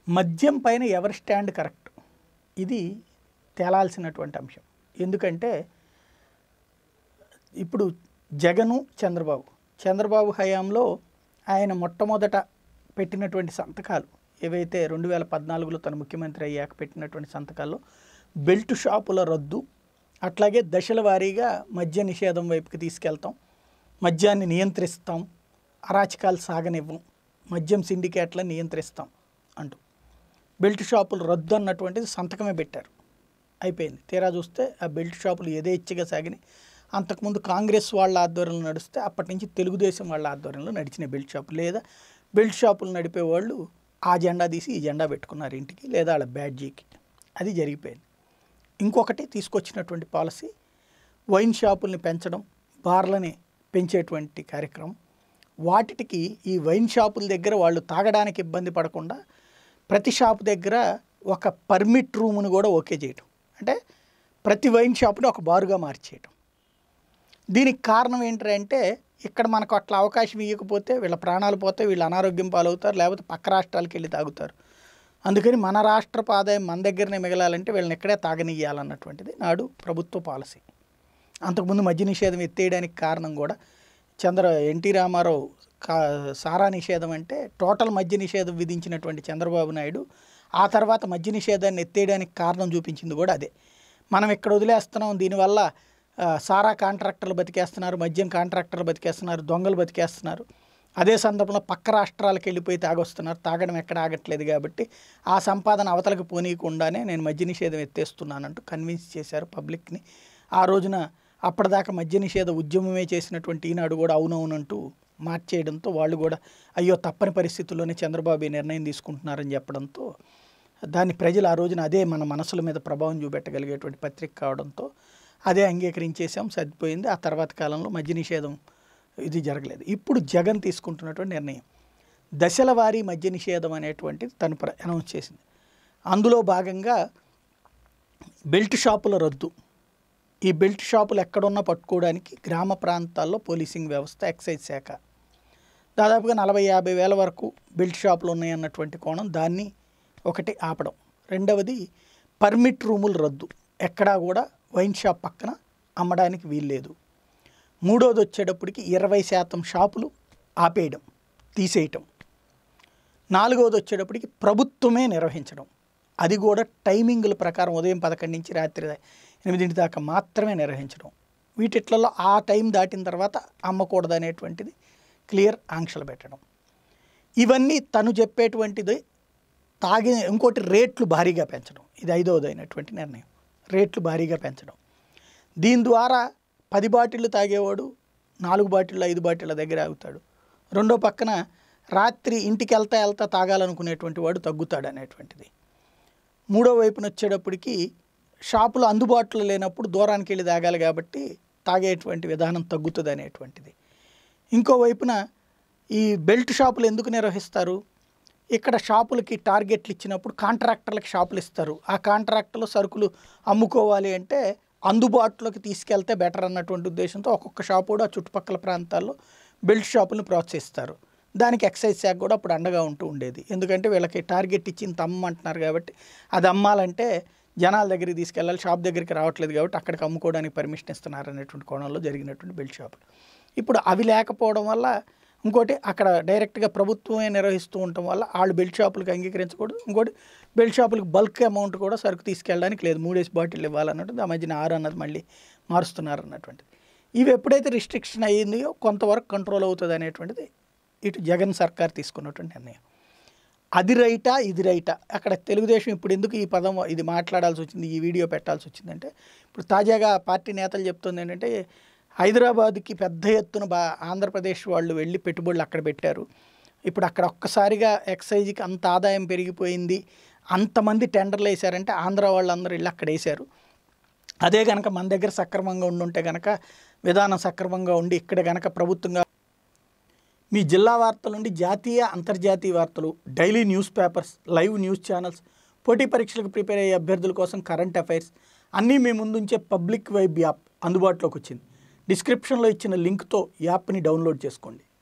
మద్యం పైన ఎవరి స్టాండ్ కరెక్ట్ ఇది తేలాల్సినటువంటి అంశం ఎందుకంటే ఇప్పుడు జగను చంద్రబాబు చంద్రబాబు హయాంలో ఆయన మొట్టమొదట పెట్టినటువంటి సంతకాలు ఏవైతే రెండు వేల పద్నాలుగులో తను ముఖ్యమంత్రి అయ్యాక పెట్టినటువంటి సంతకాల్లో బెల్ట్ షాపుల రద్దు అట్లాగే దశల వారీగా మద్య నిషేధం వైపుకి తీసుకెళ్తాం మద్యాన్ని నియంత్రిస్తాం అరాచకాలు సాగనివ్వం మద్యం సిండికేట్లను నియంత్రిస్తాం అంటూ బెల్ట్ షాపులు రద్దు అన్నటువంటిది సంతకమే పెట్టారు అయిపోయింది తీరా చూస్తే ఆ బెల్ట్ షాపులు యథేచ్ఛగా సాగినాయి అంతకుముందు కాంగ్రెస్ వాళ్ళ ఆధ్వర్యంలో నడిస్తే అప్పటి నుంచి తెలుగుదేశం వాళ్ళ ఆధ్వర్యంలో నడిచిన బెల్ట్ షాపు లేదా బెల్ట్ షాపులు నడిపే వాళ్ళు ఆ జెండా తీసి ఈ జెండా పెట్టుకున్నారు ఇంటికి లేదా వాళ్ళ బ్యాడ్జీకి అది జరిగిపోయింది ఇంకొకటి తీసుకొచ్చినటువంటి పాలసీ వైన్ షాపుల్ని పెంచడం బార్లని పెంచేటువంటి కార్యక్రమం వాటికి ఈ వైన్ షాపుల దగ్గర వాళ్ళు తాగడానికి ఇబ్బంది పడకుండా ప్రతి షాపు దగ్గర ఒక పర్మిట్ రూమ్ను కూడా ఓకే చేయటం అంటే ప్రతి వైన్ షాప్ని ఒక బారుగా మార్చేయటం దీనికి కారణం ఏంటంటే ఇక్కడ మనకు అట్లా అవకాశం ఇవ్వకపోతే వీళ్ళ ప్రాణాలు పోతే వీళ్ళు అనారోగ్యం పాలవుతారు లేకపోతే పక్క రాష్ట్రాలకు వెళ్ళి తాగుతారు అందుకని మన రాష్ట్రపు ఆదాయం మన దగ్గరనే మిగలాలంటే వీళ్ళని ఇక్కడే తాగనియ్యాలన్నటువంటిది నాడు ప్రభుత్వ పాలసీ అంతకుముందు మద్య నిషేధం ఎత్తేయడానికి కారణం కూడా చంద్ర ఎన్టీ రామారావు కా సారా నిషేధం అంటే టోటల్ మద్య నిషేధం విధించినటువంటి చంద్రబాబు నాయుడు ఆ తర్వాత మద్య నిషేధాన్ని ఎత్తేయడానికి కారణం చూపించింది కూడా అదే మనం ఇక్కడ వదిలేస్తున్నాం దీనివల్ల ఆ, సారా కాంట్రాక్టర్లు బతికేస్తున్నారు మద్యం కాంట్రాక్టర్లు బతికేస్తున్నారు దొంగలు బతికేస్తున్నారు అదే సందర్భంలో పక్క రాష్ట్రాలకు వెళ్ళిపోయి తాగొస్తున్నారు తాగడం ఎక్కడ ఆగట్లేదు కాబట్టి ఆ సంపాదన అవతలకు పోనీయకుండానే నేను మద్య నిషేధం ఎత్తేస్తున్నానంటూ కన్విన్స్ చేశారు పబ్లిక్ని ఆ రోజున అప్పటిదాకా మద్య నిషేధ ఉద్యమమే చేసినటువంటి ఈనాడు కూడా అవునవునంటూ మార్చేయడంతో వాళ్ళు కూడా అయ్యో తప్పని పరిస్థితుల్లోనే చంద్రబాబు ఈ నిర్ణయం తీసుకుంటున్నారని చెప్పడంతో దాన్ని ప్రజలు ఆ రోజున అదే మన మనసుల మీద ప్రభావం చూపెట్టగలిగేటువంటి పత్రిక కావడంతో అదే అంగీకరించేసాం సరిపోయింది ఆ తర్వాత కాలంలో మద్య నిషేధం ఇది జరగలేదు ఇప్పుడు జగన్ తీసుకుంటున్నటువంటి నిర్ణయం దశల వారీ మద్య నిషేధం అనేటువంటిది తను ప్ర- అనౌన్స్ చేసింది అందులో భాగంగా బెల్ట్ షాపుల రద్దు ఈ బెల్ట్ షాపులు ఎక్కడున్నా పట్టుకోవడానికి గ్రామ ప్రాంతాల్లో పోలీసింగ్ వ్యవస్థ ఎక్సైజ్ శాఖ దాదాపుగా నలభై యాభై వేల వరకు బెల్ట్ షాపులు ఉన్నాయన్నటువంటి కోణం దాన్ని ఒకటి ఆపడం రెండవది పర్మిట్ రూములు రద్దు ఎక్కడా కూడా వైన్ షాప్ పక్కన అమ్మడానికి వీల్లేదు మూడోది వచ్చేటప్పటికి ఇరవై శాతం షాపులు ఆపేయడం తీసేయటం నాలుగవది వచ్చేటప్పటికి ప్రభుత్వమే నిర్వహించడం అది కూడా టైమింగుల ప్రకారం ఉదయం పదకొండు నుంచి రాత్రి ఎనిమిదింటి దాకా మాత్రమే నిర్వహించడం వీటిట్లలో ఆ టైం దాటిన తర్వాత అమ్మకూడదు అనేటువంటిది క్లియర్ ఆంక్షలు పెట్టడం ఇవన్నీ తను చెప్పేటువంటిది తాగి ఇంకోటి రేట్లు భారీగా పెంచడం ఇది ఐదవది అయినటువంటి నిర్ణయం రేట్లు భారీగా పెంచడం దీని ద్వారా పది బాటిళ్ళు తాగేవాడు నాలుగు బాటిళ్ళు ఐదు బాటిళ్ళ దగ్గర ఆగుతాడు రెండో పక్కన రాత్రి ఇంటికి వెళ్తా వెళ్తా తాగాలనుకునేటువంటి వాడు తగ్గుతాడు అనేటువంటిది మూడో వైపున వచ్చేటప్పటికి షాపులు అందుబాటులో లేనప్పుడు దూరానికి వెళ్ళి తాగాలి కాబట్టి తాగేటువంటి విధానం తగ్గుతుంది అనేటువంటిది ఇంకో వైపున ఈ బెల్ట్ షాపులు ఎందుకు నిర్వహిస్తారు ఇక్కడ షాపులకి టార్గెట్లు ఇచ్చినప్పుడు కాంట్రాక్టర్లకి షాపులు ఇస్తారు ఆ కాంట్రాక్టర్లు సరుకులు అమ్ముకోవాలి అంటే అందుబాటులోకి తీసుకెళ్తే బెటర్ అన్నటువంటి ఉద్దేశంతో ఒక్కొక్క షాపు కూడా చుట్టుపక్కల ప్రాంతాల్లో బెల్ట్ షాపులను ప్రోత్సహిస్తారు దానికి ఎక్సైజ్ శాఖ కూడా అప్పుడు అండగా ఉంటూ ఉండేది ఎందుకంటే వీళ్ళకి టార్గెట్ ఇచ్చి ఇంత అమ్మంటున్నారు కాబట్టి అది అమ్మాలంటే జనాల దగ్గరికి తీసుకెళ్ళాలి షాప్ దగ్గరికి రావట్లేదు కాబట్టి అక్కడికి అమ్ముకోవడానికి పర్మిషన్ ఇస్తున్నారు అనేటువంటి కోణంలో జరిగినటువంటి బెల్ట్ షాపులు ఇప్పుడు అవి లేకపోవడం వల్ల ఇంకోటి అక్కడ డైరెక్ట్గా ప్రభుత్వమే నిర్వహిస్తూ ఉండటం వల్ల వాళ్ళు బెల్ట్ షాపులకు అంగీకరించకూడదు ఇంకోటి బెల్ట్ షాపులకు బల్క్ అమౌంట్ కూడా సరుకు తీసుకెళ్ళడానికి లేదు మూడేసి బాటిల్ ఇవ్వాలన్నట్టు ఆ మధ్యన ఆరు అన్నది మళ్ళీ మారుస్తున్నారు అన్నటువంటిది ఇవి ఎప్పుడైతే రిస్ట్రిక్షన్ అయ్యిందో కొంతవరకు కంట్రోల్ అవుతుంది అనేటువంటిది ఇటు జగన్ సర్కార్ తీసుకున్నటువంటి నిర్ణయం అది రైటా ఇది రైటా అక్కడ తెలుగుదేశం ఇప్పుడు ఎందుకు ఈ పదం ఇది మాట్లాడాల్సి వచ్చింది ఈ వీడియో పెట్టాల్సి వచ్చిందంటే ఇప్పుడు తాజాగా పార్టీ నేతలు చెప్తుంది ఏంటంటే హైదరాబాద్కి పెద్ద ఎత్తున బా ఆంధ్రప్రదేశ్ వాళ్ళు వెళ్ళి పెట్టుబడులు అక్కడ పెట్టారు ఇప్పుడు అక్కడ ఒక్కసారిగా ఎక్సైజ్కి అంత ఆదాయం పెరిగిపోయింది అంతమంది టెండర్లు వేశారంటే ఆంధ్ర వాళ్ళందరూ వెళ్ళి అక్కడ వేశారు అదే కనుక మన దగ్గర సక్రమంగా ఉండుంటే కనుక విధానం సక్రమంగా ఉండి ఇక్కడ కనుక ప్రభుత్వంగా మీ జిల్లా వార్తల నుండి జాతీయ అంతర్జాతీయ వార్తలు daily news papers live news channels పోటీ పరీక్షలకు ప్రిపేర్ అయ్యే అభ్యర్థుల కోసం కరెంట్ అఫైర్స్ అన్నీ మీ ముందుంచే పబ్లిక్ వైబ్ యాప్ అందుబాటులోకి వచ్చింది డిస్క్రిప్షన్లో ఇచ్చిన లింక్తో యాప్ని డౌన్లోడ్ చేసుకోండి